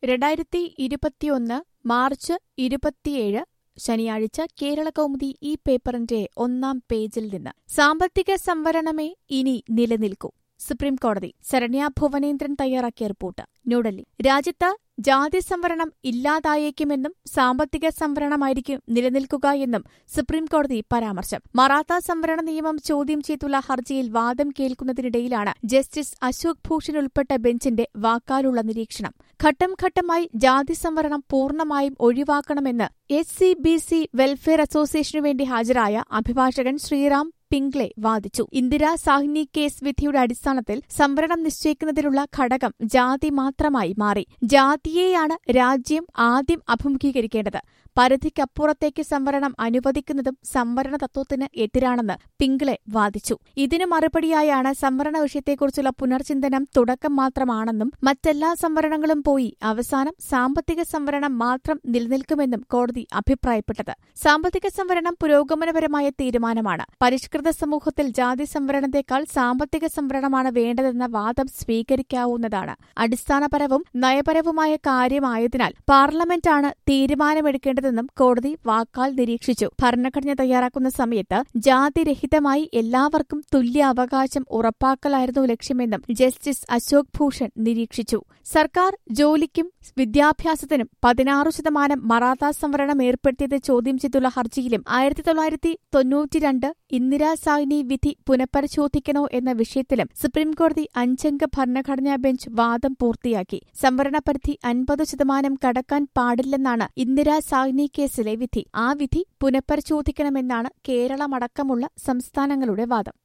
രണ്ടായിരത്തി ഇരുപത്തിയൊന്ന് മാർച്ച് ഇരുപത്തിയേഴ് ശനിയാഴ്ച കേരളകൗമുദി ഈ പേപ്പറിന്റെ ഒന്നാം പേജിൽ നിന്ന് സാമ്പത്തിക സംവരണമേ ഇനി നിലനിൽക്കൂ സുപ്രീംകോടതി ശരണ്യ ഭുവനേന്ദ്രൻ തയ്യാറാക്കിയ റിപ്പോർട്ട് ന്യൂഡൽഹി രാജ്യത്ത് ജാതി സംവരണം ഇല്ലാതായേക്കുമെന്നും സാമ്പത്തിക സംവരണമായിരിക്കും നിലനിൽക്കുക എന്നും സുപ്രീംകോടതി പരാമർശം മറാത്ത സംവരണ നിയമം ചോദ്യം ചെയ്തുള്ള ഹർജിയിൽ വാദം കേൾക്കുന്നതിനിടയിലാണ് ജസ്റ്റിസ് അശോക് ഭൂഷൺ ഉൾപ്പെട്ട ബെഞ്ചിന്റെ വാക്കാലുള്ള നിരീക്ഷണം ഘട്ടം ഘട്ടമായി ജാതി സംവരണം പൂർണ്ണമായും ഒഴിവാക്കണമെന്ന് S C B C welfare അസോസിയേഷനു വേണ്ടി ഹാജരായ അഭിഭാഷകൻ ശ്രീറാം പിംഗ്ലെ വാദിച്ചു ഇന്ദിരാ സാഹ്നി കേസ് വിധിയുടെ അടിസ്ഥാനത്തിൽ സംവരണം നിശ്ചയിക്കുന്നതിനുള്ള ഘടകം ജാതി മാത്രമായി മാറി ജാതിയെയാണ് രാജ്യം ആദ്യം അഭിമുഖീകരിക്കേണ്ടത് പരിധിക്കപ്പുറത്തേക്ക് സംവരണം അനുവദിക്കുന്നതും സംവരണ തത്വത്തിന് എതിരാണെന്ന് പിംഗ്ലെ വാദിച്ചു ഇതിനു മറുപടിയായാണ് സംവരണ വിഷയത്തെക്കുറിച്ചുള്ള പുനർചിന്തനം തുടക്കം മാത്രമാണെന്നും മറ്റെല്ലാ സംവരണങ്ങളും പോയി അവസാനം സാമ്പത്തിക സംവരണം മാത്രം നിലനിൽക്കുമെന്നും കോടതി അഭിപ്രായപ്പെട്ടത് സാമ്പത്തിക സംവരണം പുരോഗമനപരമായ തീരുമാനമാണ് പരിഷ്കൃത സമൂഹത്തിൽ ജാതി സംവരണത്തെക്കാൾ സാമ്പത്തിക സംവരണമാണ് വേണ്ടതെന്ന വാദം സ്വീകരിക്കാവുന്നതാണ് അടിസ്ഥാനപരവും നയപരവുമായ കാര്യമായതിനാൽ പാർലമെന്റാണ് തീരുമാനമെടുക്കേണ്ടതെന്നും കോടതി വാക്കാൽ നിരീക്ഷിച്ചു ഭരണഘടന തയ്യാറാക്കുന്ന സമയത്ത് ജാതിരഹിതമായി എല്ലാവർക്കും തുല്യ അവകാശം ഉറപ്പാക്കലായിരുന്നു ലക്ഷ്യമെന്നും ജസ്റ്റിസ് അശോക് ഭൂഷൺ നിരീക്ഷിച്ചു സർക്കാർ ജോലിക്കും വിദ്യാഭ്യാസത്തിനും പതിനാറ് ശതമാനം മറാത്ത സംവരണം ഏർപ്പെടുത്തിയത് ചോദ്യം ചെയ്തുള്ള ഹർജിയിലും ആയിരത്തി തൊള്ളായിരത്തി തൊണ്ണൂറ്റിരണ്ട് ഇന്ദിരാ സാഹ്നി വിധി പുനഃപരിശോധിക്കണോ എന്ന വിഷയത്തിലും സുപ്രീംകോടതി അഞ്ചംഗ ഭരണഘടനാ ബെഞ്ച് വാദം പൂർത്തിയാക്കി സംവരണ പരിധി അൻപത് ശതമാനം കടക്കാൻ പാടില്ലെന്നാണ് ഇന്ദിരാ സാഹ്നി കേസിലെ വിധി ആ വിധി പുനഃപരിശോധിക്കണമെന്നാണ് കേരളമടക്കമുള്ള സംസ്ഥാനങ്ങളുടെ വാദം